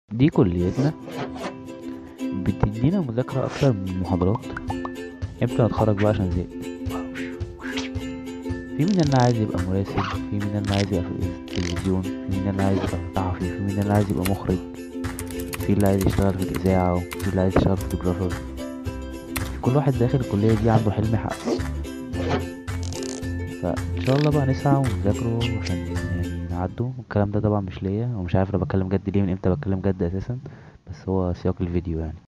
دي كليتنا بتدينا مذاكرة أكتر من المحاضرات امتى نتخرج بقى عشان زهقت في مننا عايز يبقى مراسل في مننا عايز يبقى في التلفزيون في مننا عايز يبقى صحفي في مننا عايز يبقى مخرج في اللي عايز يشتغل في الإذاعة وفي اللي عايز يشتغل فوتوغرافر كل واحد داخل الكلية دي عنده حلم يحققه فإن شاء الله بقى نسعى ونذاكره عشان يعني نعدوا الكلام ده طبعا مش ليا ومش عارف انا بتكلم جد ليه من امتى بتكلم جد اساسا بس هو سياق الفيديو يعني